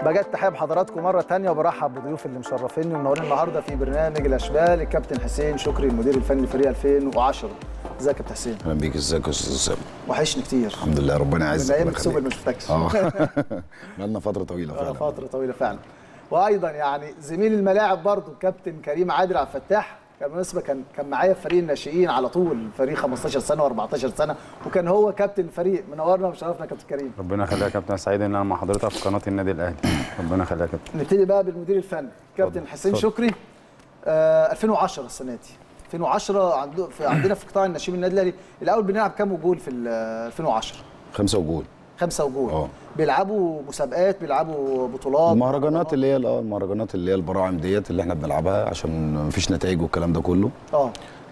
بجد تحية بحضراتكم مرة تانية وبرحب بضيوف اللي مشرفيني ومنورين النهاردة في برنامج الأشبال الكابتن حسين شكري المدير الفني لفريق 2010 ازيك يا كابتن حسين اهلا بيك ازيك يا استاذ اسامه وحشني كتير الحمد لله ربنا من يعزك أيام الله السوبر ما يخليك. شفتكش اه بقالنا فتره طويله آه، فعلا فترة طويلة فعلا وأيضا يعني زميل الملاعب برضه الكابتن كريم عادل عبد الفتاح كان بالمناسبة كان كان معايا في فريق الناشئين على طول فريق 15 سنة و14 سنة وكان هو كابتن الفريق منورنا ومشرفنا يا كابتن كريم ربنا يخليك يا كابتن سعيد ان انا مع حضرتك في قناه النادي الاهلي ربنا يخليك يا كابتن نبتدي بقى بالمدير الفني كابتن اتفضل، حسين اتفضل. شكري آه 2010 السنه دي 2010 عنده في عندنا في قطاع الناشئين النادي الاهلي الاول بنلعب كام جول في ال 2010 خمسه وجول خمسة وجول اه. بيلعبوا مسابقات بيلعبوا بطولات المهرجانات اللي هي اه المهرجانات اللي هي البراعم ديت اللي احنا بنلعبها عشان مفيش نتائج والكلام ده كله اه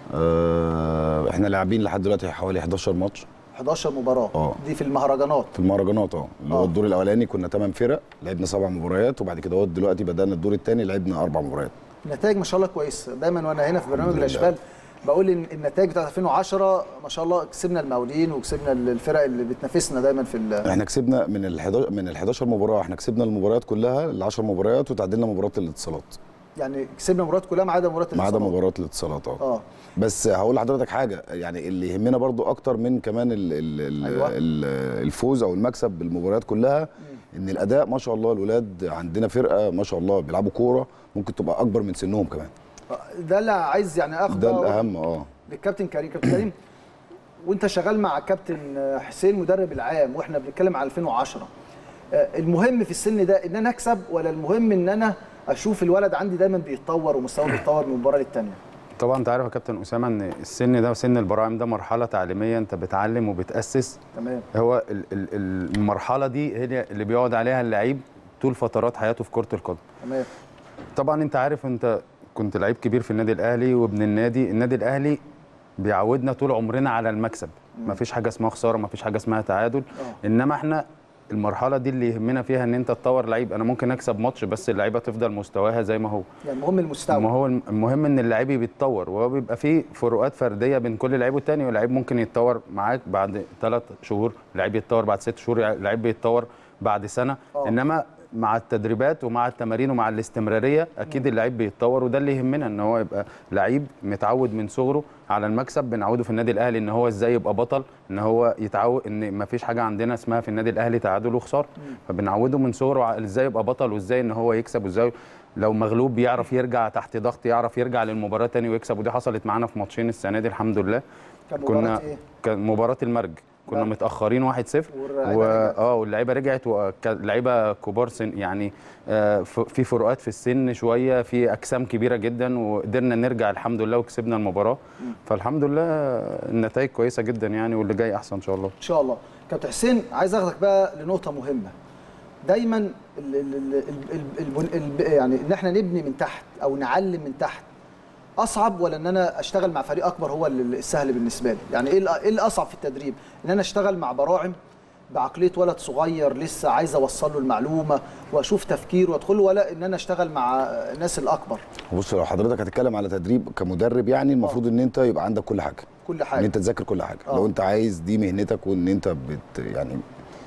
آه احنا لاعبين لحد دلوقتي حوالي 11 ماتش 11 مباراه اه. دي في المهرجانات في المهرجانات اه اللي اه. هو الدور الاولاني كنا 8 فرق لعبنا سبع مباريات وبعد كده هو دلوقتي بدانا الدور الثاني لعبنا اربع مباريات النتائج ما شاء الله كويس دايما وانا هنا في برنامج الحمد لله. الاشبال بقول ان النتائج بتاعت 2010 ما شاء الله كسبنا المقاولين وكسبنا الفرق اللي بتنافسنا دايما في ال- احنا كسبنا من ال 11 من ال 11 مباراه احنا كسبنا المباريات كلها ال 10 مباريات وتعادلنا مباراه الاتصالات يعني كسبنا مباريات كلها ما عدا مباراه ما عدا الاتصالات. مباراه الاتصالات اه اه بس هقول لحضرتك حاجه يعني اللي يهمنا برضو اكتر من كمان ال ال ال أيوة. ال الفوز او المكسب بالمباريات كلها ان الاداء ما شاء الله الولاد عندنا فرقه ما شاء الله بيلعبوا كوره ممكن تبقى اكبر من سنهم كمان ده اللي عايز يعني اخد ده بقى الاهم اه للكابتن كريم كابتن كريم وانت شغال مع كابتن حسين مدرب العام واحنا بنتكلم على 2010 آه، المهم في السن ده ان انا اكسب ولا المهم ان انا اشوف الولد عندي دايما بيتطور ومستواه بيتطور من مباراه للتانيه طبعا انت عارف يا كابتن اسامه ان السن ده سن البراعم ده مرحله تعليميه انت بتعلم وبتاسس تمام هو ال- ال- المرحله دي هي اللي بيقعد عليها اللعيب طول فترات حياته في كره القدم تمام طبعا انت عارف انت كنت لعيب كبير في النادي الاهلي وابن النادي النادي الاهلي بيعودنا طول عمرنا على المكسب ما فيش حاجه اسمها خساره ما فيش حاجه اسمها تعادل اه. انما احنا المرحله دي اللي يهمنا فيها ان انت تطور لعيب انا ممكن اكسب ماتش بس اللعيبه تفضل مستواها زي ما هو يعني المهم ما المستوى هو الم- المهم ان اللعيب بيتطور وهو بيبقى فيه فروقات فرديه بين كل لعيب والتاني واللعيب ممكن يتطور معاك بعد ثلاث شهور لعيب يتطور بعد ست شهور لعيب بيتطور بعد سنه اه. انما مع التدريبات ومع التمارين ومع الاستمراريه اكيد اللعيب بيتطور وده اللي يهمنا ان هو يبقى لعيب متعود من صغره على المكسب بنعوده في النادي الاهلي ان هو ازاي يبقى بطل ان هو يتعود ان ما فيش حاجه عندنا اسمها في النادي الاهلي تعادل وخساره فبنعوده من صغره على ازاي يبقى بطل وازاي ان هو يكسب وازاي لو مغلوب يعرف يرجع تحت ضغط يعرف يرجع للمباراه تاني ويكسب ودي حصلت معانا في ماتشين السنه دي الحمد لله كان مباراة ايه؟ كان مباراه المرج كنا مرج. متاخرين 1-0 واللعيبة و... رجعت. اه واللعيبه رجعت واللعيبه كبار سن يعني آه ف- في فروقات في السن شويه في اجسام كبيره جدا وقدرنا نرجع الحمد لله وكسبنا المباراه فالحمد لله النتائج كويسه جدا يعني واللي جاي احسن ان شاء الله ان شاء الله كابتن حسين عايز اخدك بقى لنقطه مهمه دايما ال ال ال ال ال ال ال يعني ان احنا نبني من تحت او نعلم من تحت اصعب ولا ان انا اشتغل مع فريق اكبر هو اللي السهل بالنسبه لي يعني ايه الأ- ايه الاصعب في التدريب ان انا اشتغل مع براعم بعقليه ولد صغير لسه عايز اوصل له المعلومه واشوف تفكيره وادخله ولا ان انا اشتغل مع الناس الاكبر بص لو حضرتك هتتكلم على تدريب كمدرب يعني المفروض ان انت يبقى عندك كل حاجه كل ان حاجه انت تذاكر كل حاجه اه. لو انت عايز دي مهنتك وان انت بت يعني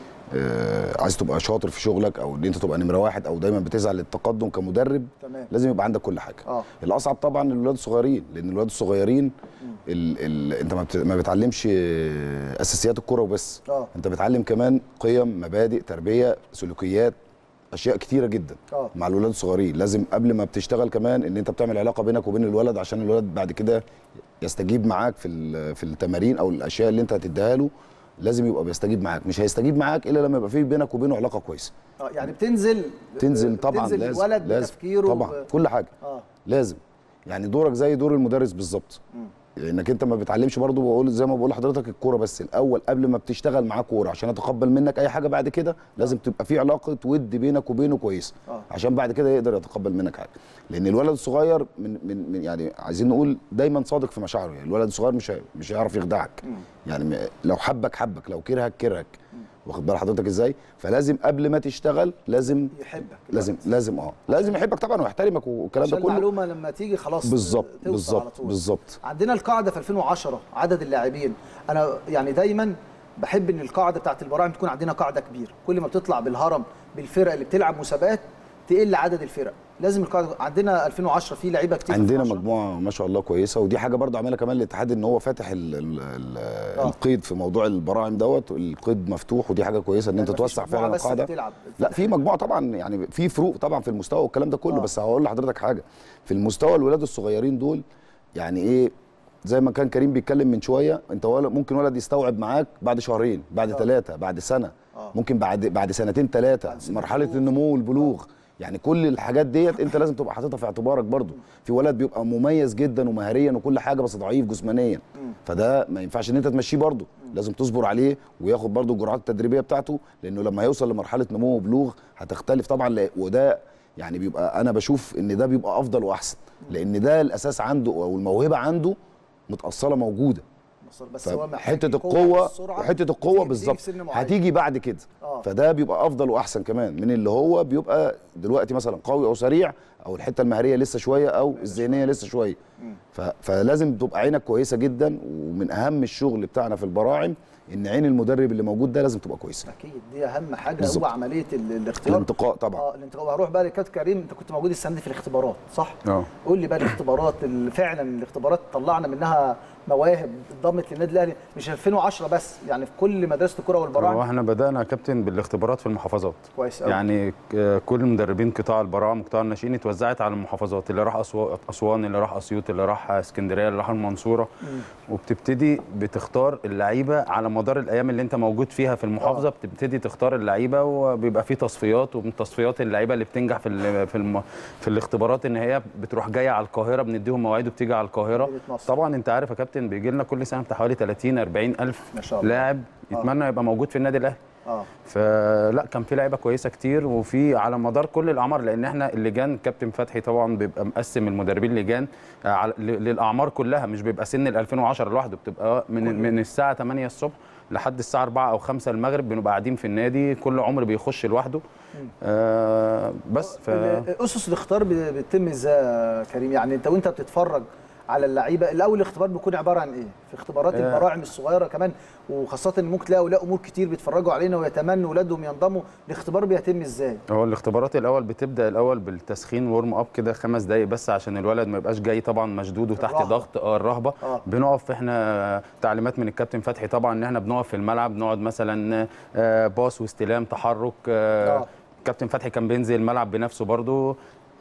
آه عايز تبقى شاطر في شغلك او ان انت تبقى نمره واحد او دايما بتسعى للتقدم كمدرب تمام لازم يبقى عندك كل حاجه اه الاصعب طبعا الولاد الصغيرين لان الولاد الصغيرين ال ال انت ما, بت... ما بتعلمش آه، اساسيات الكره وبس اه انت بتعلم كمان قيم مبادئ تربيه سلوكيات اشياء كتيره جدا اه مع الولاد الصغيرين لازم قبل ما بتشتغل كمان ان انت بتعمل علاقه بينك وبين الولد عشان الولد بعد كده يستجيب معاك في ال- في التمارين او الاشياء اللي انت هتديها له لازم يبقى بيستجيب معاك مش هيستجيب معاك الا لما يبقى في بينك وبينه علاقه كويسه اه يعني بتنزل تنزل طبعا تنزل لازم الولد لازم بتفكيره طبعا ب- كل حاجه اه لازم يعني دورك زي دور المدرس بالظبط مم. لانك انت ما بتعلمش برضه بقول زي ما بقول لحضرتك الكوره بس الاول قبل ما بتشتغل معاه كوره عشان اتقبل منك اي حاجه بعد كده لازم تبقى في علاقه ود بينك وبينه كويسه اه عشان بعد كده يقدر يتقبل منك حاجه لان الولد الصغير من من, من يعني عايزين نقول دايما صادق في مشاعره يعني الولد الصغير مش هي- مش هيعرف يخدعك مم. يعني م- لو حبك حبك لو كرهك كرهك واخد بال حضرتك ازاي فلازم قبل ما تشتغل لازم يحبك لازم لازم اه لازم يحبك طبعا ويحترمك والكلام عشان ده كله المعلومه لما تيجي خلاص بالظبط توصل على بالظبط طول. بالظبط عندنا القاعده في 2010 عدد اللاعبين انا يعني دايما بحب ان القاعده بتاعت البراعم تكون عندنا قاعده كبيره كل ما بتطلع بالهرم بالفرق اللي بتلعب مسابقات تقل عدد الفرق لازم القاعده عندنا 2010 في لعيبه كتير في عندنا 2010. مجموعه ما شاء الله كويسه ودي حاجه برضه عاملها كمان الاتحاد ان هو فاتح ال ال ال القيد في موضوع البراعم دوت القيد مفتوح ودي حاجه كويسه ان انت يعني مفيش توسع مجموعة فعلا بس القاعده بتلعب. لا في مجموعه طبعا يعني في فروق طبعا في المستوى والكلام ده كله آه. بس هقول لحضرتك حاجه في المستوى الولاد الصغيرين دول يعني ايه زي ما كان كريم بيتكلم من شويه انت ولد ممكن ولد يستوعب معاك بعد شهرين بعد ثلاثه بعد سنه آه. ممكن بعد بعد سنتين ثلاثه بعد سن مرحله البلوغ. النمو والبلوغ يعني كل الحاجات ديت انت لازم تبقى حاططها في اعتبارك برضو في ولد بيبقى مميز جدا ومهاريا وكل حاجه بس ضعيف جسمانيا فده ما ينفعش ان انت تمشيه برضو لازم تصبر عليه وياخد برضو الجرعات التدريبيه بتاعته لانه لما يوصل لمرحله نمو وبلوغ هتختلف طبعا لا- وده يعني بيبقى انا بشوف ان ده بيبقى افضل واحسن لان ده الاساس عنده او الموهبه عنده متاصله موجوده بس هو محتاج حته القوة القوه والسرعة وحته بتيجي- القوه بتيجي بالظبط في سن معين. هتيجي بعد كده آه. فده بيبقى افضل واحسن كمان من اللي هو بيبقى دلوقتي مثلا قوي او سريع او الحته المهريه لسه شويه او الذهنيه لسه شويه ف... فلازم تبقى عينك كويسه جدا ومن اهم الشغل بتاعنا في البراعم ان عين المدرب اللي موجود ده لازم تبقى كويسه اكيد دي اهم حاجه بالظبط. هو عمليه ال- الاختيار الانتقاء طبعا اه الانتقاء وهروح بقى لكابتن كريم انت كنت موجود السنه دي في الاختبارات صح؟ اه قول لي بقى الاختبارات اللي فعلا الاختبارات طلعنا منها مواهب اتضمت للنادي الاهلي مش 2010 بس يعني في كل مدرسه الكره هو والبراعم احنا بدانا يا كابتن بالاختبارات في المحافظات كويس قوي يعني ك- كل مدربين قطاع البراعم وقطاع الناشئين اتوزعت على المحافظات اللي راح أسوا- اسوان اللي راح اسيوط اللي راح اسكندريه اللي راح المنصوره وبتبتدي بتختار اللعيبه على مدار الايام اللي انت موجود فيها في المحافظه آه. بتبتدي تختار اللعيبه وبيبقى في تصفيات ومن تصفيات اللعيبه اللي بتنجح في ال- في الم في الاختبارات ان هي بتروح جايه على القاهره بنديهم مواعيد وبتيجي على القاهره مدينة نصر. طبعا انت عارف يا كابتن بيجي لنا كل سنه بتاع حوالي 30 40 الف ما شاء الله. لاعب يتمنى يبقى موجود في النادي الاهلي اه فلا كان في لعيبه كويسه كتير وفي على مدار كل الاعمار لان احنا اللجان كابتن فتحي طبعا بيبقى مقسم المدربين لجان آه، على- ل- للاعمار كلها مش بيبقى سن ال 2010 لوحده بتبقى من من الساعه 8 الصبح لحد الساعه 4 او 5 المغرب بنبقى قاعدين في النادي كل عمر بيخش لوحده آه بس ف ال- اسس الاختيار ب- بتتم ازاي يا كريم يعني انت وانت بتتفرج على اللعيبه الاول الاختبار بيكون عباره عن ايه في اختبارات آه. البراعم الصغيره كمان وخاصه ان ممكن تلاقي اولياء امور كتير بيتفرجوا علينا ويتمنوا اولادهم ينضموا الاختبار بيتم ازاي هو الاختبارات الاول بتبدا الاول بالتسخين ورم اب كده خمس دقايق بس عشان الولد ما يبقاش جاي طبعا مشدود وتحت الرهبة. ضغط اه الرهبه آه. بنقف احنا تعليمات من الكابتن فتحي طبعا ان احنا بنقف في الملعب نقعد مثلا آه، باص واستلام تحرك آه. آه. كابتن فتحي كان بينزل الملعب بنفسه برضو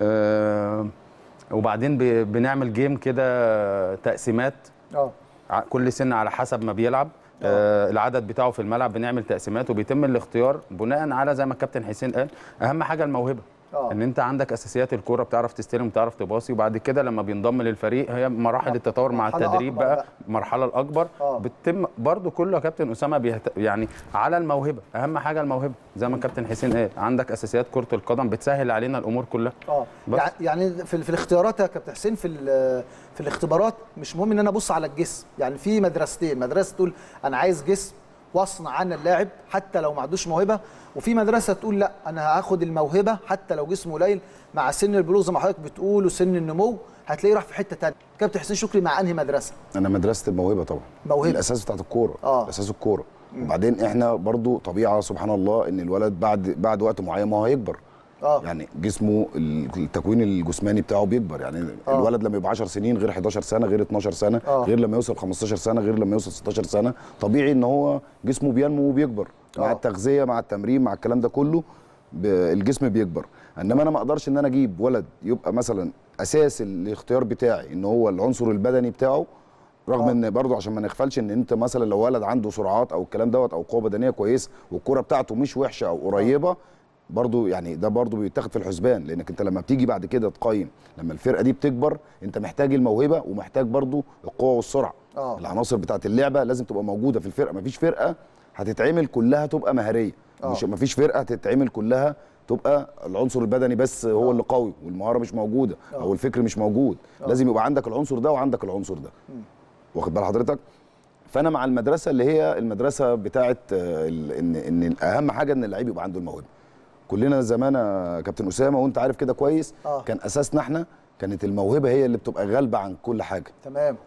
آه، وبعدين ب- بنعمل جيم كده تقسيمات اه ع- كل سن على حسب ما بيلعب آه العدد بتاعه في الملعب بنعمل تقسيمات وبيتم الاختيار بناء على زي ما الكابتن حسين قال اهم حاجه الموهبه آه. ان انت عندك اساسيات الكوره بتعرف تستلم وتعرف تباصي وبعد كده لما بينضم للفريق هي مراحل آه. التطور مع مرحلة التدريب أكبر بقى, بقى. المرحله الاكبر آه. بتتم برضو كله يا كابتن اسامه بيهت... يعني على الموهبه اهم حاجه الموهبه زي ما الكابتن حسين قال عندك اساسيات كره القدم بتسهل علينا الامور كلها اه بس. يع- يعني في, في الاختيارات يا كابتن حسين في ال- في الاختبارات مش مهم ان انا ابص على الجسم يعني في مدرستين مدرسه تقول انا عايز جسم واصنع عنا اللاعب حتى لو ما عندوش موهبه وفي مدرسه تقول لا انا هاخد الموهبه حتى لو جسمه قليل مع سن البلوغ زي ما حضرتك بتقول وسن النمو هتلاقيه راح في حته ثانيه كابتن حسين شكري مع انهي مدرسه انا مدرسه الموهبه طبعا موهبة. الاساس بتاعت الكوره آه. الاساس الكوره وبعدين احنا برضو طبيعه سبحان الله ان الولد بعد بعد وقت معين ما هو هيكبر اه يعني جسمه ال- التكوين الجسماني بتاعه بيكبر يعني آه. الولد لما يبقى 10 سنين غير 11 سنه غير 12 سنه آه. غير لما يوصل 15 سنه غير لما يوصل 16 سنه طبيعي ان هو جسمه بينمو وبيكبر مع آه. التغذيه مع التمرين مع الكلام ده كله ب- الجسم بيكبر انما انا ما اقدرش ان انا اجيب ولد يبقى مثلا اساس الاختيار بتاعي ان هو العنصر البدني بتاعه رغم آه. ان برضه عشان ما نغفلش ان انت مثلا لو ولد عنده سرعات او الكلام دوت او قوه بدنيه كويس والكره بتاعته مش وحشه او قريبه برضه يعني ده برضه بيتاخد في الحسبان لانك انت لما بتيجي بعد كده تقيم لما الفرقه دي بتكبر انت محتاج الموهبه ومحتاج برضه القوه والسرعه آه. العناصر بتاعت اللعبه لازم تبقى موجوده في الفرقه مفيش فرقه هتتعمل كلها تبقى مهاريه آه. مش مفيش فرقه هتتعمل كلها تبقى العنصر البدني بس هو آه. اللي قوي والمهاره مش موجوده آه. او الفكر مش موجود لازم يبقى عندك العنصر ده وعندك العنصر ده واخد بال حضرتك فانا مع المدرسه اللي هي المدرسه بتاعه آه، ال- ان ان اهم حاجه ان اللعيب يبقى عنده الموهبه كلنا زمان يا كابتن اسامه وانت عارف كده كويس آه. كان اساسنا احنا كانت الموهبه هي اللي بتبقى غالبه عن كل حاجه تمام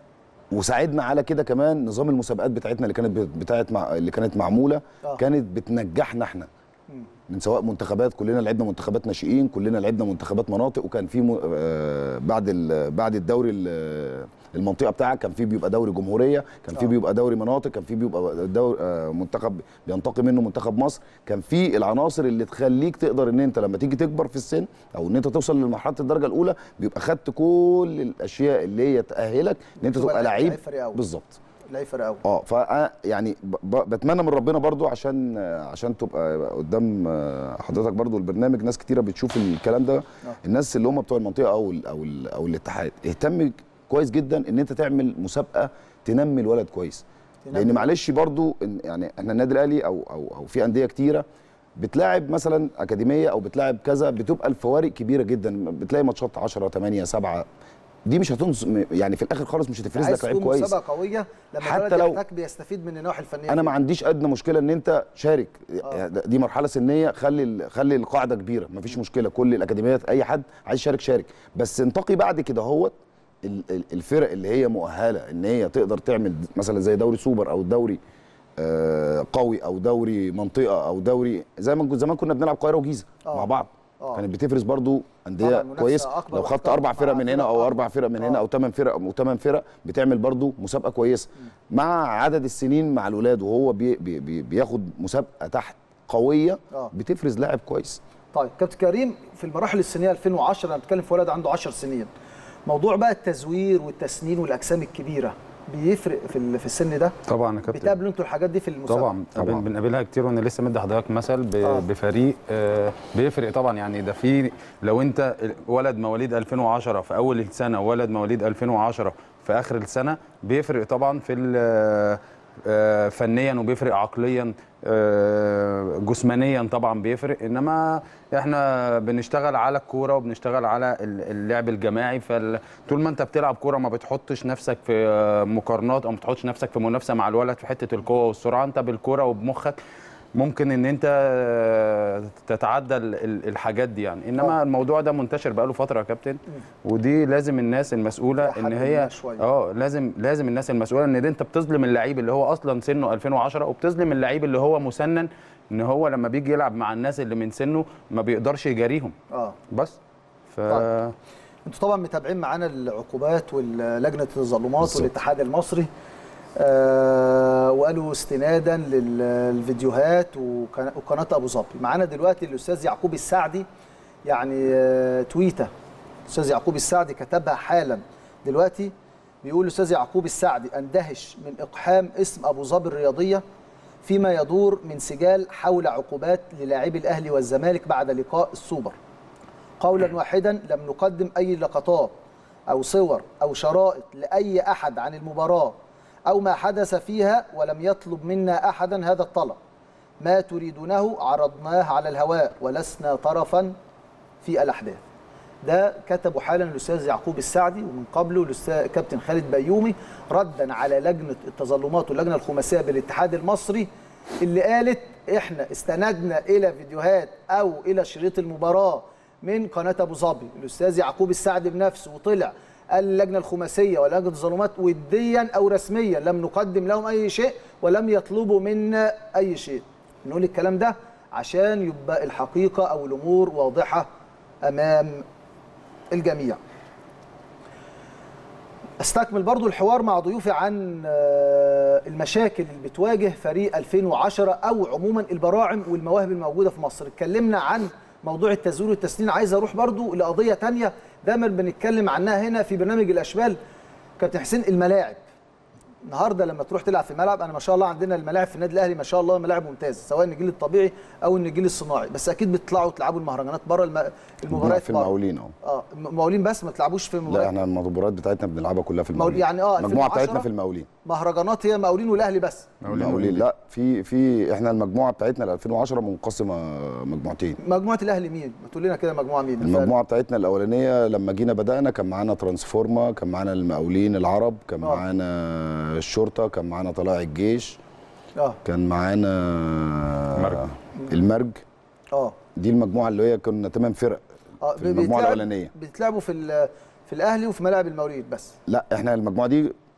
وساعدنا على كده كمان نظام المسابقات بتاعتنا اللي كانت بتاعت مع اللي كانت معموله آه. كانت بتنجحنا احنا من سواء منتخبات كلنا لعبنا منتخبات ناشئين كلنا لعبنا منتخبات مناطق وكان في م... آه بعد ال... بعد الدوري ال- المنطقه بتاعك كان في بيبقى دوري جمهوريه كان في آه. بيبقى دوري مناطق كان في بيبقى دوري آه منتخب بينتقي منه منتخب مصر كان في العناصر اللي تخليك تقدر ان انت لما تيجي تكبر في السن او ان انت توصل لمرحله الدرجه الاولى بيبقى خدت كل الاشياء اللي هي تاهلك ان انت تبقى تبقى لعيب لعيب فريق أول. بالظبط لا فرق قوي اه ف يعني ب- ب- بتمنى من ربنا برضو عشان عشان تبقى قدام حضرتك برضو البرنامج ناس كتيره بتشوف الكلام ده الناس اللي هم بتوع المنطقه او ال او ال او الاتحاد اهتم كويس جدا ان انت تعمل مسابقه تنمي الولد كويس تنمي. لان معلش برضو إن يعني احنا النادي الاهلي او او او في انديه كتيره بتلاعب مثلا اكاديميه او بتلاعب كذا بتبقى الفوارق كبيره جدا بتلاقي ماتشات 10 8 7 دي مش هتنص يعني في الاخر خالص مش هتفرز عايز لك لعيب تكون كويس مسابقه قويه لما حتى الولد لو- يحتك بيستفيد من النواحي الفنيه انا فيه. ما عنديش ادنى مشكله ان انت شارك آه. دي مرحله سنيه خلي ال- خلي القاعده كبيره مفيش مشكله كل الاكاديميات اي حد عايز يشارك شارك بس انتقي بعد كده هوت ال- ال- الفرق اللي هي مؤهله ان هي تقدر تعمل مثلا زي دوري سوبر او دوري آه، قوي او دوري منطقه او دوري زي ما زمان كنا بنلعب القاهره وجيزه آه. مع بعض آه. كانت بتفرز برضو طبعاً انديه منافسة كويس أكبر لو خدت واحترف اربع فرق مع من هنا فرق او أكبر. اربع فرق من هنا آه. او ثمان فرق او ثمان فرق بتعمل برضو مسابقه كويسه مع عدد السنين مع الولاد وهو بي بي بي بياخد مسابقه تحت قويه آه. بتفرز لاعب كويس طيب كابتن كريم في المراحل السنيه 2010 انا بتكلم في ولد عنده 10 سنين موضوع بقى التزوير والتسنين والاجسام الكبيره بيفرق في ال- في السن ده طبعا يا كابتن بتقابلوا انتوا الحاجات دي في المسابقه طبعا طبعاً. طبعا بنقابلها كتير وانا لسه مدي حضرتك مثل ب- آه. بفريق آه، بيفرق طبعا يعني ده في لو انت ولد مواليد 2010 في اول السنه وولد مواليد 2010 في اخر السنه بيفرق طبعا في ال- آه، فنيا وبيفرق عقليا آه، جسمانيا طبعا بيفرق انما احنا بنشتغل على الكوره وبنشتغل على ال- اللعب الجماعي فطول ما انت بتلعب كوره ما بتحطش نفسك في آه، مقارنات او ما بتحطش نفسك في منافسه مع الولد في حته القوه والسرعه انت بالكوره وبمخك ممكن ان انت آه، تتعدى ال- ال- الحاجات دي يعني انما آه. الموضوع ده منتشر بقاله فتره يا كابتن ودي لازم الناس المسؤوله لحد ان ما هي شوية. اه لازم لازم الناس المسؤوله ان انت بتظلم اللعيب اللي هو اصلا سنه 2010 وبتظلم اللعيب اللي هو مسنن ان هو لما بيجي يلعب مع الناس اللي من سنه ما بيقدرش يجاريهم اه بس ف طيب. انتوا طبعا متابعين معانا العقوبات ولجنه التظلمات بالظبط. والاتحاد المصري آه وقالوا استنادا لل- للفيديوهات وقنا- وقناه ابو ظبي معانا دلوقتي الاستاذ يعقوب السعدي يعني آه تويته الاستاذ يعقوب السعدي كتبها حالا دلوقتي بيقول الاستاذ يعقوب السعدي اندهش من اقحام اسم ابو ظبي الرياضيه فيما يدور من سجال حول عقوبات للاعبي الاهلي والزمالك بعد لقاء السوبر قولا واحدا لم نقدم اي لقطات او صور او شرائط لاي احد عن المباراه او ما حدث فيها ولم يطلب منا احدا هذا الطلب ما تريدونه عرضناه على الهواء ولسنا طرفا في الاحداث ده كتبه حالا الاستاذ يعقوب السعدي ومن قبله الاستاذ كابتن خالد بيومي ردا على لجنه التظلمات واللجنه الخماسيه بالاتحاد المصري اللي قالت احنا استندنا الى فيديوهات او الى شريط المباراه من قناه ابو ظبي الاستاذ يعقوب السعدي بنفسه وطلع قال اللجنه الخماسيه ولجنه التظلمات وديا او رسميا لم نقدم لهم اي شيء ولم يطلبوا منا اي شيء نقول الكلام ده عشان يبقى الحقيقه او الامور واضحه امام الجميع استكمل برضو الحوار مع ضيوفي عن آه، المشاكل اللي بتواجه فريق 2010 او عموما البراعم والمواهب الموجوده في مصر اتكلمنا عن موضوع التزوير والتسنين عايز اروح برضو لقضيه تانية دايما بنتكلم عنها هنا في برنامج الاشبال كابتن حسين الملاعب النهارده لما تروح تلعب في ملعب انا ما شاء الله عندنا الملاعب في النادي الاهلي ما شاء الله ملاعب ممتازه سواء النجيل الطبيعي او النجيل الصناعي بس اكيد بتطلعوا تلعبوا المهرجانات بره الم... المباريات في بره. المقاولين اهو اه مقاولين بس ما تلعبوش في لا مباريات احنا المباريات بتاعتنا بنلعبها كلها في مول- المقاولين يعني اه المجموعه 2010 بتاعتنا في المقاولين مهرجانات هي مقاولين والاهلي بس المقاولين لا في في احنا المجموعه بتاعتنا ل 2010 منقسمه مجموعتين مجموعه الاهلي مين ما تقول لنا كده مجموعه مين المجموعه بتاعتنا الاولانيه لما جينا بدانا كان معانا ترانسفورما كان معانا المقاولين العرب كان آه. معانا الشرطه كان معانا طلائع الجيش اه كان معانا مرج. المرج اه دي المجموعه اللي هي كنا ثمان فرق اه في المجموعه بيتلعب- الاولانيه بيتلعبوا في ال- في الاهلي وفي ملاعب المواليد بس لا احنا المجموعه دي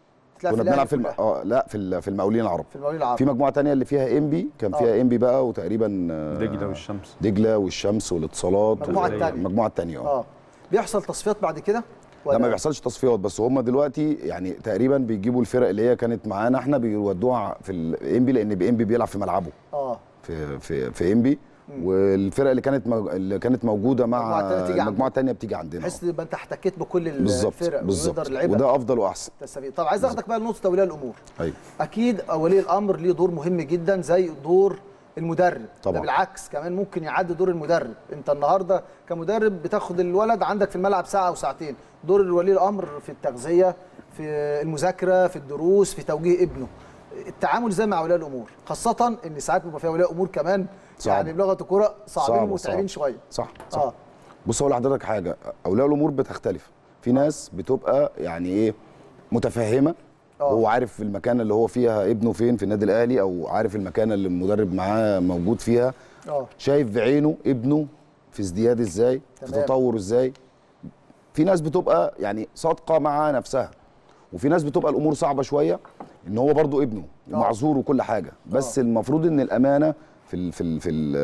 بتلعب في كنا بنلعب في الأهلي الم... اه لا في ال- في المقاولين العرب في المقاولين العرب في مجموعه تانية اللي فيها انبي كان آه. فيها انبي بقى وتقريبا آه، دجله والشمس دجله والشمس والاتصالات المجموعة وال- التانية. المجموعه الثانيه اه اه بيحصل تصفيات بعد كده لا ما بيحصلش تصفيات بس هم دلوقتي يعني تقريبا بيجيبوا الفرق اللي هي كانت معانا احنا بيودوها في الانبي لان انبي بيلعب في ملعبه اه في في في انبي والفرق اللي كانت مو- اللي كانت موجوده مع المجموعة التانية تيجي المجموعه الثانيه بتيجي عندنا بحيث يبقى انت احتكيت بكل ال- بالظبط الفرق بالظبط ويقدر لعيبه وده افضل واحسن تستفيد طب عايز اخدك بقى لنقطه اولياء الامور ايوه اكيد ولي الامر ليه دور مهم جدا زي دور المدرب طبعا. ده بالعكس كمان ممكن يعدي دور المدرب انت النهارده كمدرب بتاخد الولد عندك في الملعب ساعه او ساعتين دور ولي الامر في التغذيه في المذاكره في الدروس في توجيه ابنه التعامل ازاي مع اولياء الامور خاصه ان ساعات بيبقى فيها اولياء امور كمان صعب. يعني بلغه الكوره صعبين صعب، ومتعبين صعب. شويه صح صح اه بص اقول لحضرتك حاجه اولياء الامور بتختلف في ناس بتبقى يعني ايه متفهمه آه. هو عارف المكان اللي هو فيها ابنه فين في النادي الاهلي او عارف المكان اللي المدرب معاه موجود فيها اه شايف بعينه ابنه في ازدياد ازاي في تمام. تطور ازاي في ناس بتبقى يعني صادقه مع نفسها وفي ناس بتبقى الامور صعبه شويه ان هو برضو ابنه آه. معذور وكل حاجه بس آه. المفروض ان الامانه في ال في ال في ال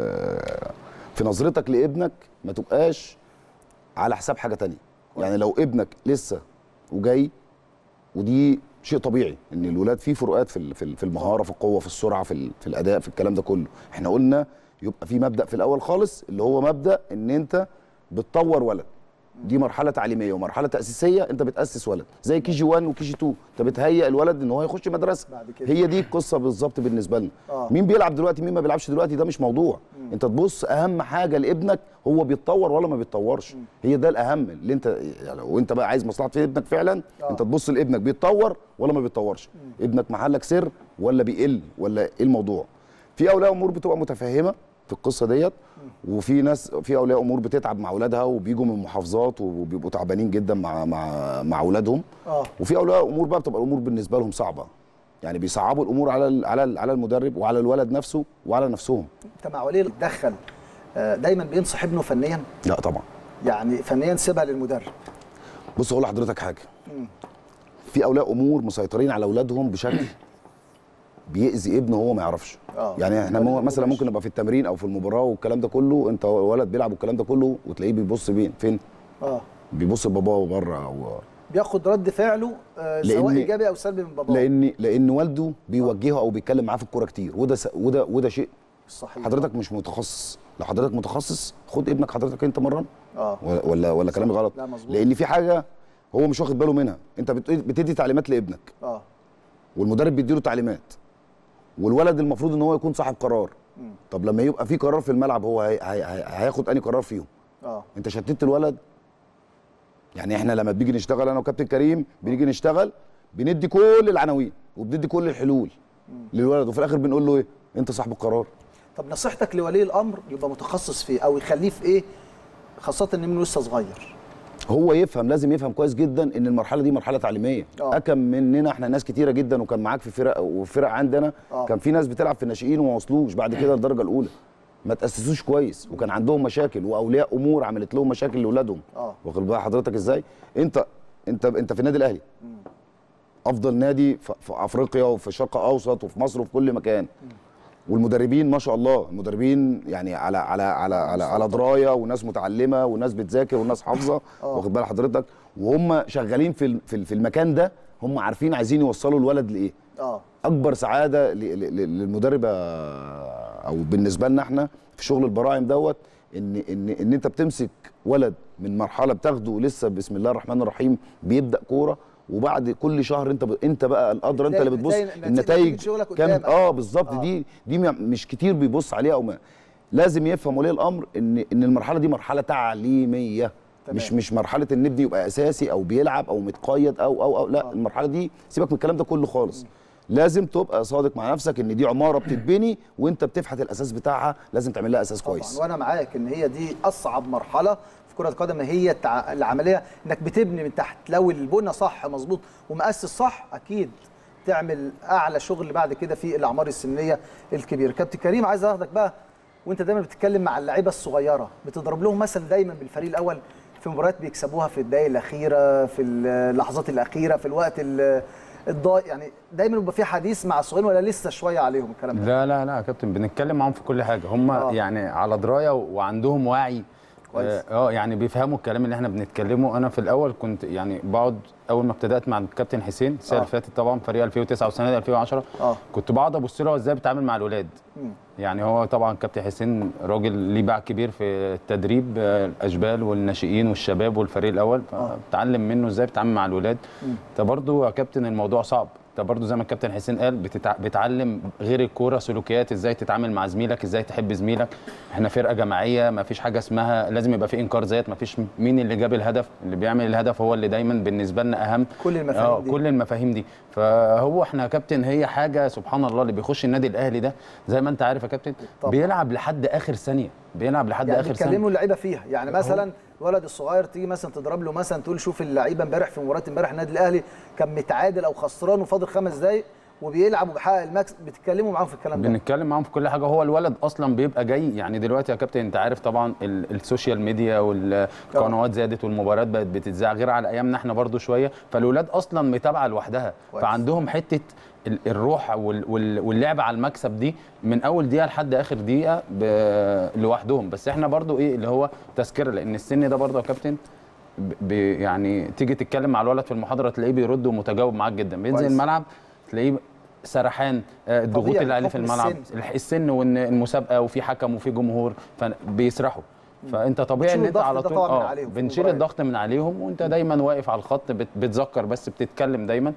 في نظرتك لابنك ما تبقاش على حساب حاجه تانية يعني لو ابنك لسه وجاي ودي شيء طبيعي ان الولاد فيه فروقات في ال- في ال- في المهاره في القوه في السرعه في ال- في الاداء في الكلام ده كله احنا قلنا يبقى في مبدا في الاول خالص اللي هو مبدا ان انت بتطور ولد دي مرحله تعليميه ومرحله تاسيسيه انت بتاسس ولد زي كي جي 1 وكي جي 2 انت بتهيئ الولد ان هو يخش مدرسه بعد كده. هي دي القصه بالظبط بالنسبه لنا آه. مين بيلعب دلوقتي مين ما بيلعبش دلوقتي ده مش موضوع انت تبص اهم حاجه لابنك هو بيتطور ولا ما بيتطورش هي ده الاهم اللي انت يعني لو انت بقى عايز مصلحه ابنك فعلا آه. انت تبص لابنك بيتطور ولا ما بيتطورش ابنك محلك سر ولا بيقل ولا ايه الموضوع في اولياء امور بتبقى متفهمه في القصه ديت وفي ناس في اولياء امور بتتعب مع اولادها وبيجوا من محافظات وبيبقوا تعبانين جدا مع مع مع اولادهم اه وفي اولياء امور بقى بتبقى الامور بالنسبه لهم صعبه يعني بيصعبوا الامور على ال- على ال- على المدرب وعلى الولد نفسه وعلى نفسهم انت مع ولي تدخل دايما بينصح ابنه فنيا لا طبعا يعني فنيا سيبها للمدرب بص اقول لحضرتك حاجه في اولياء امور مسيطرين على اولادهم بشكل بيأذي ابنه وهو ما يعرفش آه. يعني احنا ولد مو ما مثلا بيقولش. ممكن نبقى في التمرين او في المباراه والكلام ده كله انت ولد بيلعب والكلام ده كله وتلاقيه بيبص بين فين اه بيبص لباباه بره او بياخد رد فعله آه لأن- سواء ايجابي او سلبي من باباه لان لان والده بيوجهه او بيتكلم معاه في الكوره كتير وده س- وده وده شيء صحيح حضرتك مش متخصص لو حضرتك متخصص خد ابنك حضرتك انت مرن اه ولا ولا, ولا كلامي غلط لا، مظبوط. لان في حاجه هو مش واخد باله منها انت بت- بتدي تعليمات لابنك اه والمدرب بيديله تعليمات والولد المفروض ان هو يكون صاحب قرار طب لما يبقى في قرار في الملعب هو هي هي هي هياخد انهي قرار فيهم اه انت شتت الولد يعني احنا لما بنيجي نشتغل انا وكابتن كريم بنيجي نشتغل بندي كل العناوين وبندي كل الحلول للولد وفي الاخر بنقول له ايه انت صاحب القرار طب نصيحتك لولي الامر يبقى متخصص فيه او يخليه في ايه خاصه ان ابنه لسه صغير هو يفهم لازم يفهم كويس جدا ان المرحله دي مرحله تعليميه آه. اكم مننا احنا ناس كتيره جدا وكان معاك في فرق وفرق عندنا آه. كان في ناس بتلعب في الناشئين وما وصلوش بعد كده الدرجه الاولى ما تاسسوش كويس وكان عندهم مشاكل واولياء امور عملت لهم مشاكل لاولادهم آه. واخد بال حضرتك ازاي انت انت انت في النادي الاهلي افضل نادي في في افريقيا وفي الشرق الاوسط وفي مصر وفي كل مكان والمدربين ما شاء الله المدربين يعني على على على على, على درايه وناس متعلمه وناس بتذاكر وناس حافظه آه. واخد بال حضرتك وهم شغالين في ال- في ال- في المكان ده هم عارفين عايزين يوصلوا الولد لايه اه اكبر سعاده ل- ل- ل- للمدرب آه، او بالنسبه لنا احنا في شغل البراعم دوت ان ان ان انت بتمسك ولد من مرحله بتاخده لسه بسم الله الرحمن الرحيم بيبدا كوره وبعد كل شهر انت ب... انت بقى الادرى انت اللي نتائج- بتبص نتائج- النتائج نتيجة شغلك كام قدامك. اه بالظبط آه. دي دي م- مش كتير بيبص عليها او ما لازم يفهم ولي الامر ان ان المرحله دي مرحله تعليميه تمام. مش مش مرحله ان ابني يبقى اساسي او بيلعب او متقيد او او او لا آه. المرحله دي سيبك من الكلام ده كله خالص لازم تبقى صادق مع نفسك ان دي عماره بتتبني وانت بتفحت الاساس بتاعها لازم تعمل لها اساس طبعا كويس وانا معاك ان هي دي اصعب مرحله في كره القدم هي التع... العمليه انك بتبني من تحت لو البنى صح مظبوط ومؤسس صح اكيد تعمل اعلى شغل بعد كده في الاعمار السنيه الكبيره كابتن كريم عايز اخدك بقى وانت دايما بتتكلم مع اللعيبه الصغيره بتضرب لهم مثل دايما بالفريق الاول في مباريات بيكسبوها في الدقائق الاخيره في اللحظات الاخيره في الوقت ال- الضايق يعني دايما بيبقى في حديث مع الصغيرين ولا لسه شويه عليهم الكلام ده لا لا لا يا كابتن بنتكلم معاهم في كل حاجه هم آه. آه. يعني على درايه وعندهم وعي كويس. اه آه، يعني بيفهموا الكلام اللي احنا بنتكلمه انا في الاول كنت يعني بقعد اول ما ابتدات مع الكابتن حسين السنه آه. اللي فاتت طبعا فريق 2009 والسنه دي 2010 اه كنت بقعد ابص له هو ازاي بيتعامل مع الولاد مم. يعني هو طبعا كابتن حسين راجل ليه باع كبير في التدريب آه، الاشبال والناشئين والشباب والفريق الاول فتعلم منه ازاي بيتعامل مع الولاد انت برضو يا كابتن الموضوع صعب انت برضو زي ما الكابتن حسين قال بتتع... بتعلم غير الكوره سلوكيات ازاي تتعامل مع زميلك ازاي تحب زميلك احنا فرقه جماعيه ما فيش حاجه اسمها لازم يبقى في انكار ذات ما فيش مين اللي جاب الهدف اللي بيعمل الهدف هو اللي دايما بالنسبه لنا اهم كل المفاهيم اه دي. كل المفاهيم دي فهو احنا يا كابتن هي حاجه سبحان الله اللي بيخش النادي الاهلي ده زي ما انت عارف يا كابتن طبعا. بيلعب لحد اخر ثانيه بيلعب لحد يعني اخر ثانيه بيتكلموا اللعيبه فيها يعني مثلا الولد الصغير تيجي مثلا تضرب له مثلا تقول شوف اللعيبه امبارح في مباراه امبارح النادي الاهلي كان متعادل او خسران وفاضل خمس دقائق وبيلعب وبيحقق المكسب بتتكلموا معاهم في الكلام ده بنتكلم معاهم في كل حاجه هو الولد اصلا بيبقى جاي يعني دلوقتي يا كابتن انت عارف طبعا ال- السوشيال ميديا والقنوات زادت والمباريات بقت بتتذاع غير على ايامنا احنا برضو شويه فالولاد اصلا متابعه لوحدها كويس. فعندهم حته ال- الروح وال- وال- واللعب على المكسب دي من اول دقيقه لحد اخر دقيقه ب- لوحدهم بس احنا برضو ايه اللي هو تذكره لان السن ده برضو يا كابتن ب- ب- يعني تيجي تتكلم مع الولد في المحاضره تلاقيه بيرد ومتجاوب معاك جدا بينزل كويس. الملعب تلاقيه سرحان آه، الضغوط طبيعي، اللي عليه في بحكم الملعب السن. الح- السن وان المسابقه وفي حكم وفي جمهور فبيسرحوا فانت طبيعي بتشيل ان انت الضغط على ده طول طبعاً من اه عليهم في بنشيل المباريات. الضغط من عليهم وانت دايما واقف على الخط بت- بتذكر بس بتتكلم دايما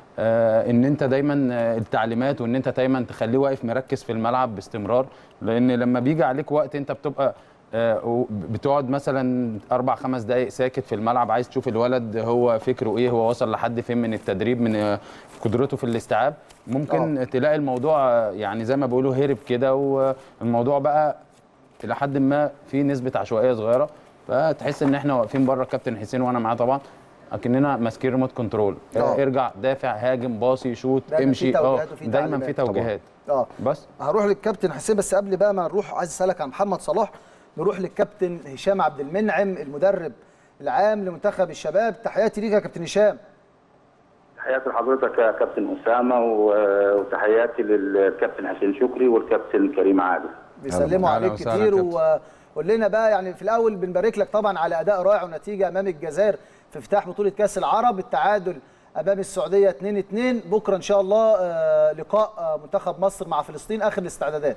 آه ان انت دايما آه، التعليمات وان انت دايما تخليه واقف مركز في الملعب باستمرار لان لما بيجي عليك وقت انت بتبقى آه، و- بتقعد مثلا اربع خمس دقائق ساكت في الملعب عايز تشوف الولد هو فكره ايه هو وصل لحد فين من التدريب من آه، قدرته في الاستيعاب ممكن آه. تلاقي الموضوع آه، يعني زي ما بيقولوا هرب كده والموضوع بقى الى حد ما في نسبه عشوائيه صغيره فتحس ان احنا واقفين بره الكابتن حسين وانا معاه طبعا اكننا ماسكين ريموت كنترول آه. ارجع دافع هاجم باصي شوت دايماً في امشي اه توجيهات وفي دايما في تعليمات. توجيهات اه بس هروح للكابتن حسين بس قبل بقى ما نروح عايز اسالك عن محمد صلاح نروح للكابتن هشام عبد المنعم المدرب العام لمنتخب الشباب تحياتي ليك يا كابتن هشام تحياتي لحضرتك يا كابتن اسامه و- وتحياتي للكابتن حسين شكري والكابتن كريم عادل بيسلموا أهلا عليك وسهلا كتير كابتن. وقول لنا بقى يعني في الاول بنبارك لك طبعا على اداء رائع ونتيجه امام الجزائر في افتتاح بطوله كاس العرب التعادل امام السعوديه 2-2 بكره ان شاء الله آه، لقاء آه، منتخب مصر مع فلسطين اخر الاستعدادات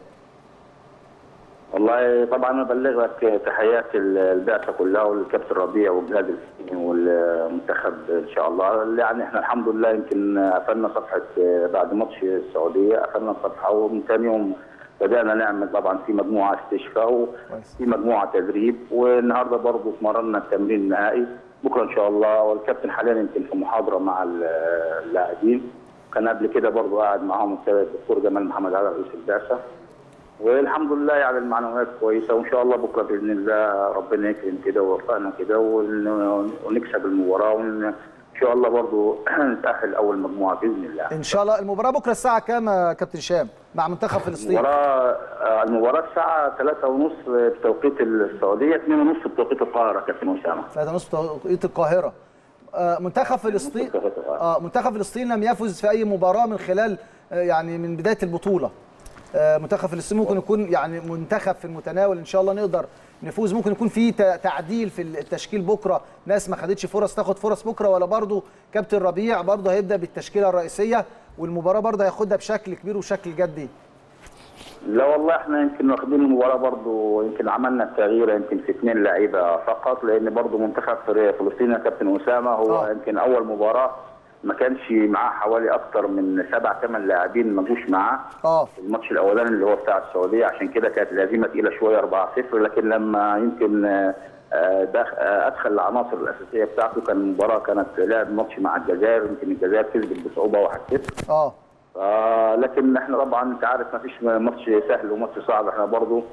والله طبعا انا ابلغ لك تحيات البعثه كلها والكابتن ربيع والجهاز الفني والمنتخب ان شاء الله يعني احنا الحمد لله يمكن قفلنا صفحه بعد ماتش السعوديه قفلنا الصفحه ومن ثاني يوم بدانا نعمل طبعا في مجموعه استشفاء كويس. وفي مجموعه تدريب والنهارده برضه اتمرنا التمرين النهائي بكره ان شاء الله والكابتن حاليا يمكن في محاضره مع اللاعبين كان قبل كده برضه قاعد معاهم الدكتور جمال محمد علي رئيس البعثه والحمد لله يعني المعنويات كويسه وان شاء الله بكره باذن الله ربنا يكرم كده ويوفقنا كده ون- ونكسب المباراه وان شاء الله برضو نتاهل اول مجموعه باذن الله. ان شاء الله المباراه بكره الساعه كام يا كابتن هشام مع منتخب فلسطين المباراه آه، المباراه الساعه 3:30 بتوقيت السعوديه 2:30 بتوقيت القاهره كابتن اسامه. 3:30 توقيت القاهره آه، منتخب فلسطين توقيت القاهرة. اه منتخب فلسطين لم يفز في اي مباراه من خلال آه، يعني من بدايه البطوله آه، منتخب فلسطين ممكن يكون يعني منتخب في المتناول ان شاء الله نقدر نفوز ممكن يكون في ت- تعديل في التشكيل بكره ناس ما خدتش فرص تاخد فرص بكره ولا برضو كابتن ربيع برضو هيبدا بالتشكيله الرئيسيه والمباراه برضو هياخدها بشكل كبير وشكل جدي لا والله احنا يمكن واخدين المباراه برضو يمكن عملنا التغيير يمكن في اثنين لعيبه فقط لان برضو منتخب فلسطين يا كابتن اسامه هو آه. يمكن اول مباراه ما كانش معاه حوالي اكتر من سبع ثمان لاعبين ما جوش معاه اه الماتش الاولاني اللي هو بتاع السعوديه عشان كده كانت الهزيمه تقيله شويه 4-0 لكن لما يمكن آه، آه، دخ- آه، ادخل العناصر الاساسيه بتاعته كان المباراه كانت لعب ماتش مع الجزائر يمكن الجزائر كسبت بصعوبه 1-0 اه آه لكن احنا طبعا انت عارف ما فيش ماتش سهل وماتش صعب احنا برضو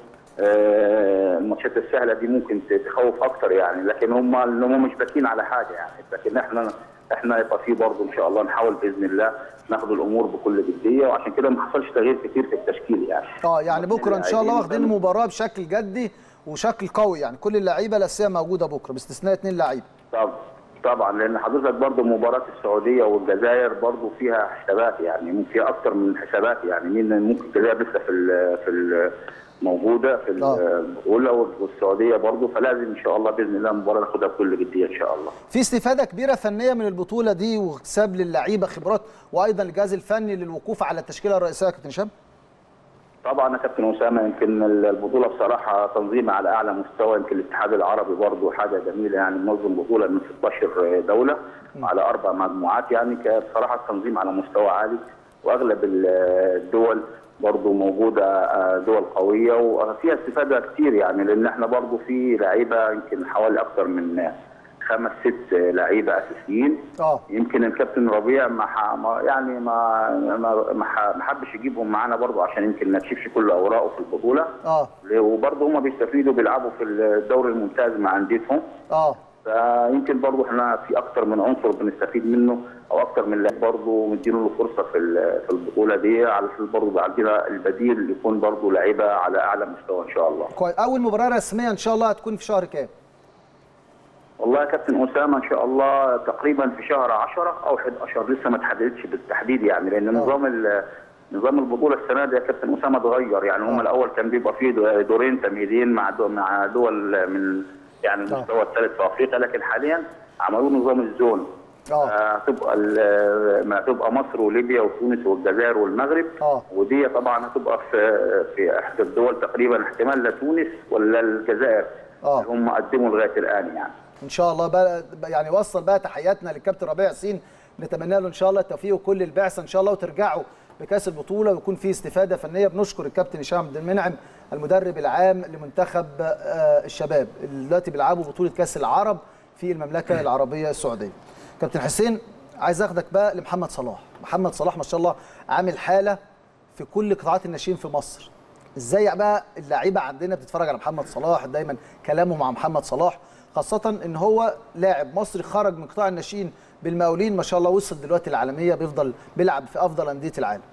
آه الماتشات السهله دي ممكن تخوف اكتر يعني لكن هم اللي هم مش باكين على حاجه يعني لكن احنا احنا يبقى في برضو ان شاء الله نحاول باذن الله ناخد الامور بكل جديه وعشان كده ما حصلش تغيير كتير في التشكيل يعني اه يعني بكره ان شاء الله واخدين المباراه المباراه بشكل جدي وشكل قوي يعني كل اللعيبه الاساسيه موجوده بكره باستثناء اثنين لعيبه طب طبعا لان حضرتك برضو مباراه السعوديه والجزائر برضو فيها حسابات يعني ممكن فيها اكتر من حسابات يعني مين ممكن الجزائر لسه في ال في ال موجوده في آه. البطوله والسعوديه برضو فلازم ان شاء الله باذن الله المباراه ناخدها بكل جديه ان شاء الله في استفاده كبيره فنيه من البطوله دي واكتساب للعيبه خبرات وايضا الجهاز الفني للوقوف على التشكيله الرئيسيه يا كابتن هشام طبعا يا كابتن اسامه يمكن البطوله بصراحه تنظيم على اعلى مستوى يمكن الاتحاد العربي برضه حاجه جميله يعني منظم بطوله من 16 دوله على اربع مجموعات يعني كان بصراحه التنظيم على مستوى عالي واغلب الدول برضه موجوده آه، دول قويه وفيها استفاده كتير يعني لان احنا برضه في لعيبه يمكن حوالي اكثر من خمس ست لعيبه اساسيين اه يمكن الكابتن ربيع ما ح- ما- يعني ما ما ما ح- ما حبش يجيبهم معانا برضه عشان يمكن ما تشيبش كل اوراقه في البطوله اه وبرضه هم بيستفيدوا بيلعبوا في الدوري الممتاز مع انديتهم اه فيمكن برضه احنا في اكتر من عنصر بنستفيد منه او اكتر من لاعب برضه مديله له فرصه في ال- في البطوله دي على اساس برضه عندنا البديل يكون برضه لعيبه على اعلى مستوى ان شاء الله. كويس اول مباراه رسميه ان شاء الله هتكون في شهر كام والله يا كابتن اسامه ان شاء الله تقريبا في شهر 10 او 11 لسه ما اتحددتش بالتحديد يعني لان نظام ال- نظام البطوله السنه دي يا كابتن اسامه اتغير يعني هم آه. الاول كان بيبقى فيه دو- دورين تمهيدين مع دو مع دول من يعني المستوى الثالث في افريقيا لكن حاليا عملوا نظام الزون اه آه، هتبقى ال- ما هتبقى مصر وليبيا وتونس والجزائر والمغرب اه ودي طبعا هتبقى في في احدى الدول تقريبا احتمال لا تونس ولا الجزائر آه. اللي هم قدموا لغايه الان يعني ان شاء الله بقى يعني وصل بقى تحياتنا للكابتن ربيع ياسين نتمنى له ان شاء الله التوفيق وكل البعثه ان شاء الله وترجعوا بكاس البطوله ويكون في استفاده فنيه بنشكر الكابتن هشام عبد المنعم المدرب العام لمنتخب آه، الشباب اللي دلوقتي بيلعبوا بطوله كاس العرب في المملكه العربيه السعوديه. كابتن حسين عايز اخدك بقى لمحمد صلاح، محمد صلاح ما شاء الله عامل حاله في كل قطاعات الناشئين في مصر. ازاي بقى اللعيبه عندنا بتتفرج على محمد صلاح دايما كلامه مع محمد صلاح خاصه ان هو لاعب مصري خرج من قطاع الناشئين بالمقاولين ما شاء الله وصل دلوقتي العالميه بيفضل بيلعب في افضل انديه العالم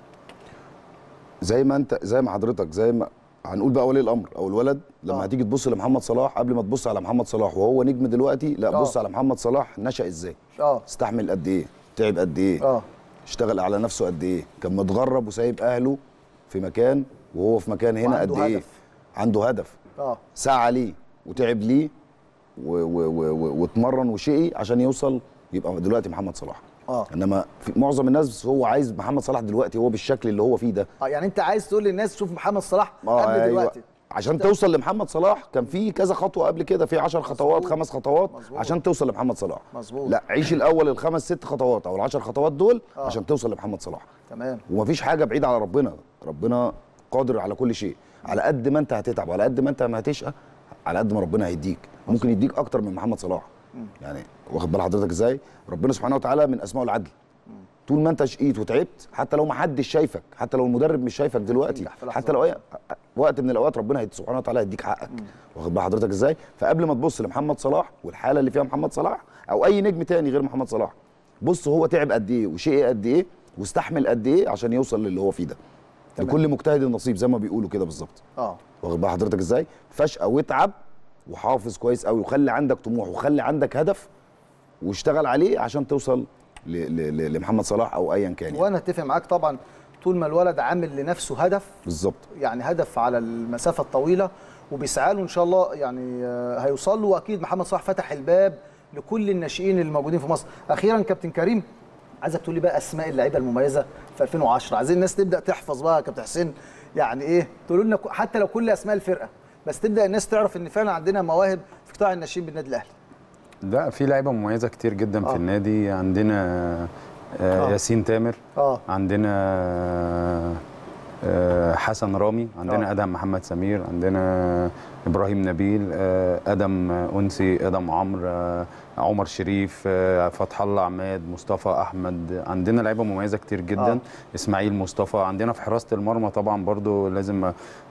زي ما انت زي ما حضرتك زي ما هنقول بقى ولي الامر او الولد لما آه. هتيجي تبص لمحمد صلاح قبل ما تبص على محمد صلاح وهو نجم دلوقتي لا آه. بص على محمد صلاح نشأ ازاي اه استحمل قد ايه تعب قد ايه اه اشتغل على نفسه قد ايه كان متغرب وسايب اهله في مكان وهو في مكان هنا وعنده قد ايه هدف. عنده هدف اه سعى ليه وتعب ليه و- و- و- و- واتمرن وشقي عشان يوصل يبقى دلوقتي محمد صلاح اه انما في معظم الناس هو عايز محمد صلاح دلوقتي هو بالشكل اللي هو فيه ده اه يعني انت عايز تقول للناس شوف محمد صلاح آه، قبل أيوة. دلوقتي عشان توصل لمحمد صلاح كان في كذا خطوه قبل كده في 10 خطوات مظبوط. خمس خطوات مظبوط. عشان توصل لمحمد صلاح مظبوط. لا عيش الاول الخمس ست خطوات او العشر خطوات دول آه. عشان توصل لمحمد صلاح تمام ومفيش حاجه بعيده على ربنا ربنا قادر على كل شيء على قد ما انت هتتعب وعلى قد ما انت ما هتشقى على قد ما ربنا هيديك ممكن يديك اكتر من محمد صلاح يعني واخد بال حضرتك ازاي ربنا سبحانه وتعالى من اسمائه العدل طول ما انت شقيت وتعبت حتى لو ما حدش شايفك حتى لو المدرب مش شايفك دلوقتي تنجح في لحظة حتى لو اي وقت من الاوقات ربنا هيدي سبحانه وتعالى هيديك حقك واخد بال حضرتك ازاي فقبل ما تبص لمحمد صلاح والحاله اللي فيها محمد صلاح او اي نجم تاني غير محمد صلاح بص هو تعب قد ايه وشقي قد ايه واستحمل قد ايه عشان يوصل للي هو فيه ده تمام. لكل مجتهد نصيب زي ما بيقولوا كده بالظبط اه واخد بال حضرتك ازاي فاشقى واتعب وحافظ كويس قوي وخلي عندك طموح وخلي عندك هدف واشتغل عليه عشان توصل ل- ل- ل- لمحمد صلاح او ايا كان يعني. وانا اتفق معاك طبعا طول ما الولد عامل لنفسه هدف بالظبط يعني هدف على المسافه الطويله وبيسعى له ان شاء الله يعني آه، هيوصل له واكيد محمد صلاح فتح الباب لكل الناشئين الموجودين في مصر اخيرا كابتن كريم عايزك تقول لي بقى اسماء اللعيبه المميزه في 2010 عايزين الناس تبدا تحفظ بقى يا كابتن حسين يعني ايه تقولوا لنا ك- حتى لو كل اسماء الفرقه بس تبدا الناس تعرف ان فعلا عندنا مواهب في قطاع الناشئين بالنادي الاهلي لا في لعيبه مميزه كتير جدا آه. في النادي عندنا آه آه. ياسين تامر اه عندنا آه، حسن رامي عندنا آه. ادهم محمد سمير عندنا ابراهيم نبيل آه، ادم انسي ادم عمرو آه، عمر شريف آه، فتح الله عماد مصطفى احمد عندنا لعيبه مميزه كتير جدا آه. اسماعيل مصطفى عندنا في حراسه المرمى طبعا برضو لازم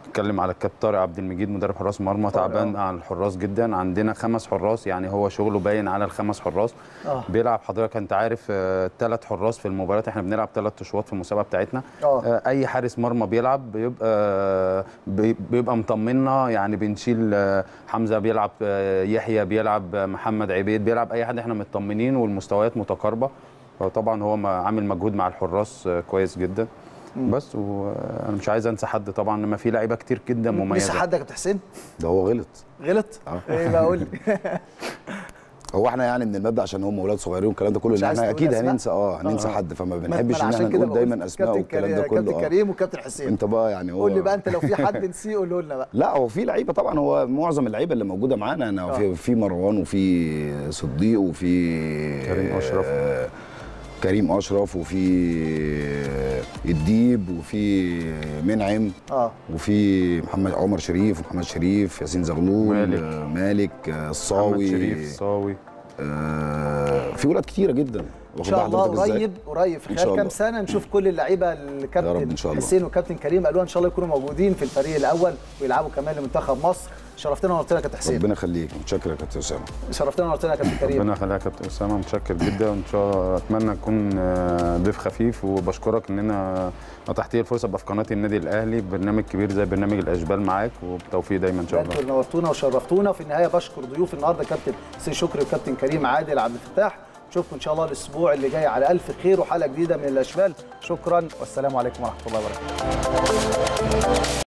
اتكلم على الكابتن طارق عبد المجيد مدرب حراس مرمى تعبان على الحراس جدا عندنا خمس حراس يعني هو شغله باين على الخمس حراس آه. بيلعب حضرتك انت عارف ثلاث حراس في المباريات احنا بنلعب ثلاث اشواط في المسابقه بتاعتنا آه. آه، اي حارس مرمى بيلعب بيبقى بي- بيبقى مطمنا يعني بنشيل آه، حمزه بيلعب آه، يحيى بيلعب آه، محمد عبيد بيلعب اي حد احنا مطمنين والمستويات متقاربه فطبعا هو ما- عامل مجهود مع الحراس آه، كويس جدا بس وانا مش عايز انسى حد طبعا لما في لعيبه كتير جدا لسه مميزه حد يا كابتن حسين ده هو غلط غلط آه. ايه بقى قول لي هو احنا يعني من المبدا عشان هم اولاد صغيرين والكلام ده كله مش ان عايز احنا تقول اكيد أسماء؟ هننسى اه هننسى آه. حد فما ما- بنحبش ما ان عشان احنا كده نقول بقول دايما اسماء كابتن والكلام كريم- ده كله كابتن اه كريم وكابتن حسين انت بقى يعني هو قول لي بقى انت لو في حد نسيه قوله لنا بقى لا هو في لعيبه طبعا هو معظم اللعيبه اللي موجوده معانا انا في في مروان وفي صديق وفي كريم أشرف. آه، كريم اشرف وفي آه، الديب وفي منعم اه وفي محمد عمر شريف ومحمد شريف ياسين زغلول مالك. آه، مالك آه، محمد الصاوي شريف صاوي آه، في ولاد كتيره جدا ان واخد شاء بال الله حضرتك إزاي؟ قريب قريب في إن خلال شاء كام الله. سنه نشوف كل اللعيبه اللي يا كابتن رب إن شاء الله. حسين وكابتن كريم قالوا ان شاء الله يكونوا موجودين في الفريق الاول ويلعبوا كمان لمنتخب مصر شرفتنا ونورتنا يا كابتن حسين ربنا يخليك متشكر يا كابتن اسامه شرفتنا ونورتنا يا كابتن كريم ربنا يخليك يا كابتن اسامه متشكر جدا وان شاء الله اتمنى اكون آه، ضيف خفيف وبشكرك ان انا اتحت لي الفرصه ابقى في قناه النادي الاهلي برنامج كبير زي برنامج الاشبال معاك وبالتوفيق دايما ان شاء الله انتوا اللي نورتونا وشرفتونا وفي النهايه بشكر ضيوف النهارده كابتن حسين شكري وكابتن كريم عادل عبد الفتاح نشوفكم ان شاء الله الاسبوع اللي جاي على الف خير وحلقه جديده من الاشبال شكرا والسلام عليكم ورحمه الله وبركاته